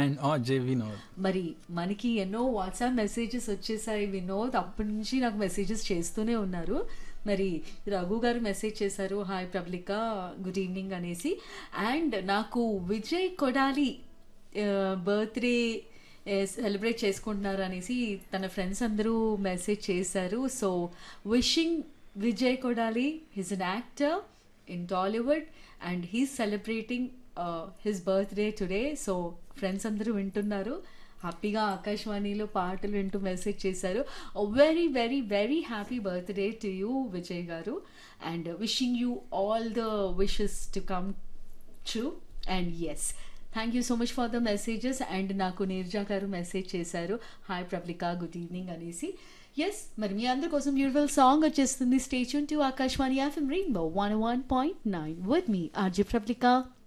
and J Vinod మరి మనకి ఎన్నో వాట్సాప్ మెసేజెస్ వచ్చేసాయి వినోద్ అప్పటి నుంచి నాకు మెసేజెస్ చేస్తూనే ఉన్నారు మరి రఘు గారు మెసేజ్ చేశారు హాయ్ ప్రబ్లిక గుడ్ ఈవినింగ్ అనేసి అండ్ నాకు విజయ్ కొడాలి బర్త్డే సెలబ్రేట్ చేసుకుంటున్నారు అనేసి తన ఫ్రెండ్స్ అందరూ మెసేజ్ చేశారు so wishing Vijay Kodali his an actor in Tollywood and he's celebrating his birthday today so friends అందరూ వింటున్నారు హ్యాపీగా ఆకాశవాణిలో పాటలు వింటూ మెసేజ్ చేశారు very very very happy birthday to you Vijay గారు and wishing you all the wishes to come true and yes thank you so much for the messages and నాకు నీర్జా గారు మెసేజ్ చేశారు హాయ్ ప్రబ్లికా గుడ్ ఈవినింగ్ అనేసి yes మరి మీ అందరి కోసం beautiful song వచ్చేస్తుంది stay tuned to Akashvani FM rainbow one one point nine with me RJ ప్రబ్లికా